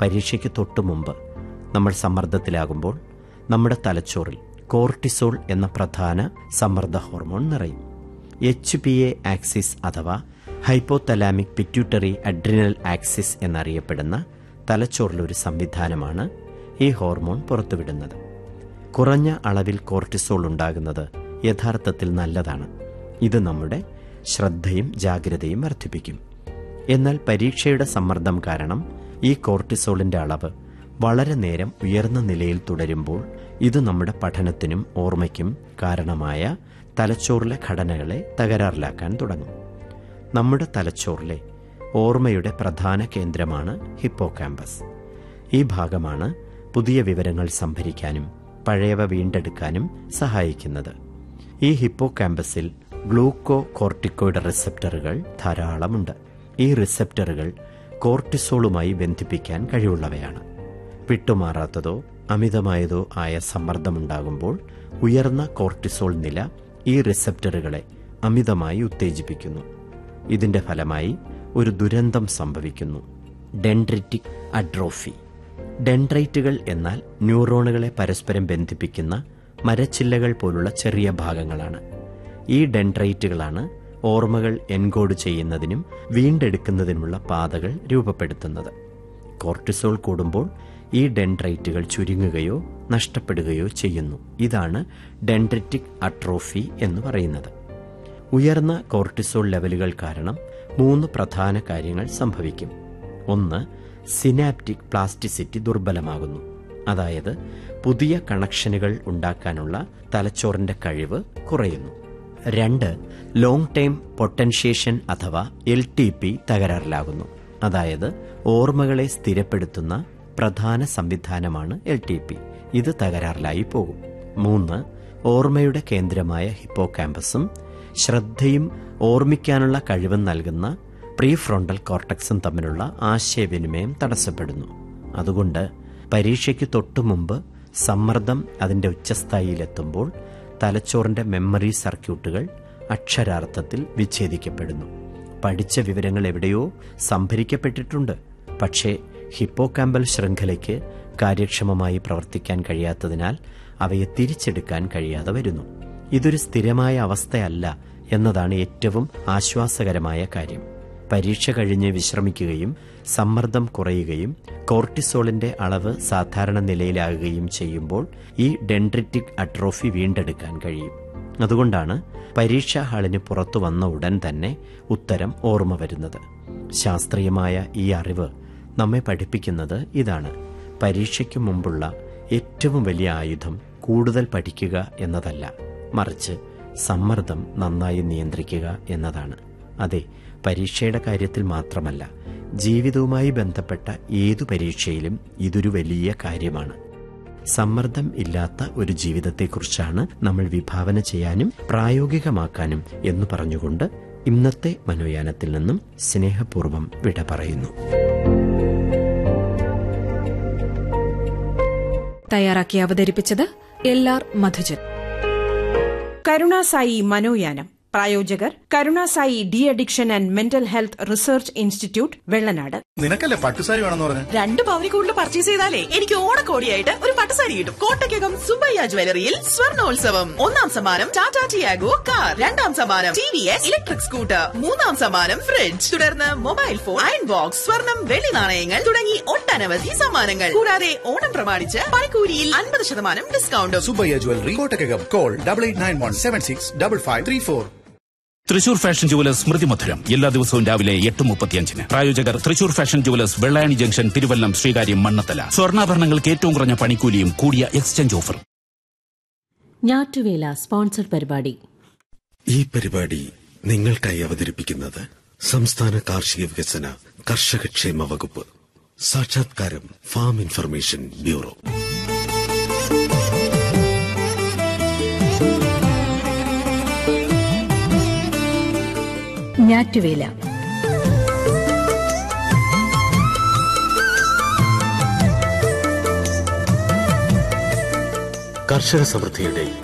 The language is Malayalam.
പരീക്ഷയ്ക്ക് തൊട്ടു മുമ്പ് നമ്മൾ സമ്മർദ്ദത്തിലാകുമ്പോൾ നമ്മുടെ തലച്ചോറിൽ കോർട്ടിസോൾ എന്ന പ്രധാന സമ്മർദ്ദ ഹോർമോൺ നിറയും എച്ച് പി എ ആക്സിസ് അഥവാ ഹൈപ്പോതലാമിക് പിറ്റ്യൂട്ടറി അഡ്രിനൽ ആക്സിസ് എന്നറിയപ്പെടുന്ന തലച്ചോറിലൊരു സംവിധാനമാണ് ഈ ഹോർമോൺ പുറത്തുവിടുന്നത് കുറഞ്ഞ അളവിൽ കോർട്ടിസോൾ ഉണ്ടാകുന്നത് യഥാർത്ഥത്തിൽ നല്ലതാണ് ഇത് നമ്മുടെ ശ്രദ്ധയും ജാഗ്രതയും വർദ്ധിപ്പിക്കും എന്നാൽ പരീക്ഷയുടെ സമ്മർദ്ദം കാരണം ഈ കോർട്ടിസോളിന്റെ അളവ് വളരെ നേരം ഉയർന്ന നിലയിൽ തുടരുമ്പോൾ ഇത് നമ്മുടെ പഠനത്തിനും ഓർമ്മയ്ക്കും കാരണമായ തലച്ചോറിലെ ഘടനകളെ തകരാറിലാക്കാൻ തുടങ്ങും നമ്മുടെ തലച്ചോറിലെ ഓർമ്മയുടെ പ്രധാന കേന്ദ്രമാണ് ഹിപ്പോകാമ്പസ് ഈ ഭാഗമാണ് പുതിയ വിവരങ്ങൾ സംഭരിക്കാനും പഴയവ വീണ്ടെടുക്കാനും സഹായിക്കുന്നത് ഈ ഹിപ്പോകാമ്പസിൽ ഗ്ലൂക്കോ കോർട്ടിക്കോയിഡ് റിസപ്റ്ററുകൾ ധാരാളമുണ്ട് ഈ റിസപ്റ്ററുകൾ കോർട്ടിസോളുമായി ബന്ധിപ്പിക്കാൻ കഴിവുള്ളവയാണ് വിട്ടുമാറാത്തതോ അമിതമായതോ ആയ സമ്മർദ്ദമുണ്ടാകുമ്പോൾ ഉയർന്ന കോർട്ടിസോൾ നില ഈ റിസപ്റ്ററുകളെ അമിതമായി ഉത്തേജിപ്പിക്കുന്നു ഇതിന്റെ ഫലമായി ഒരു ദുരന്തം സംഭവിക്കുന്നു ഡെൻഡ്രിറ്റിക് അഡ്രോഫി ഡെൻഡ്രൈറ്റുകൾ എന്നാൽ ന്യൂറോണുകളെ പരസ്പരം ബന്ധിപ്പിക്കുന്ന മരച്ചില്ലകൾ പോലുള്ള ചെറിയ ഭാഗങ്ങളാണ് ഈ ഡെൻഡ്രൈറ്റുകളാണ് ഓർമ്മകൾ എൻകോഡ് ചെയ്യുന്നതിനും വീണ്ടെടുക്കുന്നതിനുമുള്ള പാതകൾ രൂപപ്പെടുത്തുന്നത് കോർട്ടിസോൾ കൂടുമ്പോൾ ഈ ഡെൻഡ്രൈറ്റുകൾ ചുരുങ്ങുകയോ നഷ്ടപ്പെടുകയോ ചെയ്യുന്നു ഇതാണ് ഡെൻഡ്രിറ്റിക് അട്രോഫി എന്ന് പറയുന്നത് ഉയർന്ന കോർട്ടിസോൾ ലെവലുകൾ കാരണം മൂന്ന് പ്രധാന കാര്യങ്ങൾ സംഭവിക്കും ഒന്ന് സിനാപ്റ്റിക് പ്ലാസ്റ്റിസിറ്റി ദുർബലമാകുന്നു അതായത് പുതിയ കണക്ഷനുകൾ ഉണ്ടാക്കാനുള്ള തലച്ചോറിന്റെ കഴിവ് കുറയുന്നു രണ്ട് ലോങ് ടൈം പൊട്ടൻഷ്യേഷൻ അഥവാ എൽ ടി പി തകരാറിലാകുന്നു അതായത് ഓർമ്മകളെ സ്ഥിരപ്പെടുത്തുന്ന പ്രധാന സംവിധാനമാണ് എൽ ടി പി ഇത് തകരാറിലായി പോകും മൂന്ന് ഓർമ്മയുടെ കേന്ദ്രമായ ഹിപ്പോകാമ്പസും ശ്രദ്ധയും ഓർമ്മിക്കാനുള്ള കഴിവും നൽകുന്ന പ്രീ ഫ്രോണ്ടൽ കോർട്ടക്സും തമ്മിലുള്ള ആശയവിനിമയം തടസ്സപ്പെടുന്നു അതുകൊണ്ട് പരീക്ഷയ്ക്ക് തൊട്ടു മുമ്പ് സമ്മർദ്ദം അതിന്റെ ഉച്ചസ്ഥായിയിലെത്തുമ്പോൾ തലച്ചോറിന്റെ മെമ്മറി സർക്യൂട്ടുകൾ അക്ഷരാർത്ഥത്തിൽ വിച്ഛേദിക്കപ്പെടുന്നു പഠിച്ച വിവരങ്ങൾ എവിടെയോ സംഭരിക്കപ്പെട്ടിട്ടുണ്ട് പക്ഷേ ഹിപ്പോകാമ്പൽ ശൃംഖലയ്ക്ക് കാര്യക്ഷമമായി പ്രവർത്തിക്കാൻ കഴിയാത്തതിനാൽ അവയെ തിരിച്ചെടുക്കാൻ കഴിയാതെ വരുന്നു ഇതൊരു സ്ഥിരമായ അവസ്ഥയല്ല എന്നതാണ് ഏറ്റവും ആശ്വാസകരമായ കാര്യം പരീക്ഷ കഴിഞ്ഞ് വിശ്രമിക്കുകയും സമ്മർദ്ദം കുറയുകയും കോർട്ടിസോളിന്റെ അളവ് സാധാരണ നിലയിലാകുകയും ചെയ്യുമ്പോൾ ഈ ഡെൻഡ്രിറ്റിക് അട്രോഫി വീണ്ടെടുക്കാൻ കഴിയും അതുകൊണ്ടാണ് പരീക്ഷാ ഹാളിന് പുറത്തു വന്ന ഉടൻ തന്നെ ഉത്തരം ഓർമ്മ വരുന്നത് ശാസ്ത്രീയമായ ഈ അറിവ് നമ്മെ പഠിപ്പിക്കുന്നത് ഇതാണ് പരീക്ഷയ്ക്ക് മുമ്പുള്ള ഏറ്റവും വലിയ ആയുധം കൂടുതൽ പഠിക്കുക എന്നതല്ല മറിച്ച് സമ്മർദ്ദം നന്നായി നിയന്ത്രിക്കുക എന്നതാണ് അതെ പരീക്ഷയുടെ കാര്യത്തിൽ മാത്രമല്ല ജീവിതവുമായി ബന്ധപ്പെട്ട ഏതു പരീക്ഷയിലും ഇതൊരു വലിയ കാര്യമാണ് സമ്മർദ്ദം ഇല്ലാത്ത ഒരു ജീവിതത്തെക്കുറിച്ചാണ് നമ്മൾ വിഭാവന ചെയ്യാനും പ്രായോഗികമാക്കാനും എന്ന് പറഞ്ഞുകൊണ്ട് ഇന്നത്തെ മനോയാനത്തിൽ നിന്നും സ്നേഹപൂർവ്വം വിട പറയുന്നു തയ്യാറാക്കി അവതരിപ്പിച്ചത് എൽ ആർ മധുജൻ കരുണാസായി മനോയാനം പ്രായോജകർ Karunasai de addiction and mental health research institute Vellanad നിനക്കല്ലേ പട്ടുസാരി വേണമെന്ന് പറഞ്ഞു രണ്ട് പവനി കൂടുതൽ പർച്ചേസ് ചെയ്താലേ എനിക്ക് ഓണക്കോടിയായിട്ട് ഒരു പട്ടുസാരി കിട്ടും കോട്ടയ്ക്കകം സുബയ്യ ജ്വല്ലറിയിൽ സ്വർണോത്സവം ഒന്നാം സമ്മാനം ടാറ്റ ടിയാഗോ കാർ രണ്ടാം സമ്മാനം T V S electric scooter മൂന്നാം സമ്മാനം ഫ്രിഡ്ജ് തുടർന്ന് മൊബൈൽ ഫോൺ അയൺ ബോക്സ് സ്വർണം വെള്ളി നാണയങ്ങൾ തുടങ്ങി ഒട്ടനവധി സമ്മാനങ്ങൾ കൂടാതെ ഓണം പ്രമാണിച്ച് പണിക്കൂലിയിൽ അൻപത് ശതമാനം ഡിസ്കൗണ്ടും Subbaiah jewellery Kottakkakam call double eight nine one seven six double five three four Thrissur fashion jewellers സ്മൃതി മധുരം എല്ലാ ദിവസവും രാവിലെ എട്ട് മുപ്പത്തിയഞ്ചിന് പ്രായോജകർ Thrissur fashion jewellers Vellayani junction Thiruvallam Sreekaryam Mannanthala സ്വർണ്ണാഭരണങ്ങൾക്ക് ഏറ്റവും കുറഞ്ഞ പണിക്കൂലിയും കൂടിയ എക്സ്ചേഞ്ച് ഓഫർ ഞാറ്റുവേല സ്പോൺസർഡ് പരിപാടി ഈ പരിപാടി നിങ്ങൾക്കായി അവതരിപ്പിക്കുന്നത് സംസ്ഥാന കാർഷിക വികസന കർഷകക്ഷേമ വകുപ്പ് സാക്ഷാത്കാരം ഫാം ഇൻഫർമേഷൻ ബ്യൂറോ ഞാറ്റുവേല കർഷക സമൃദ്ധിയുടെ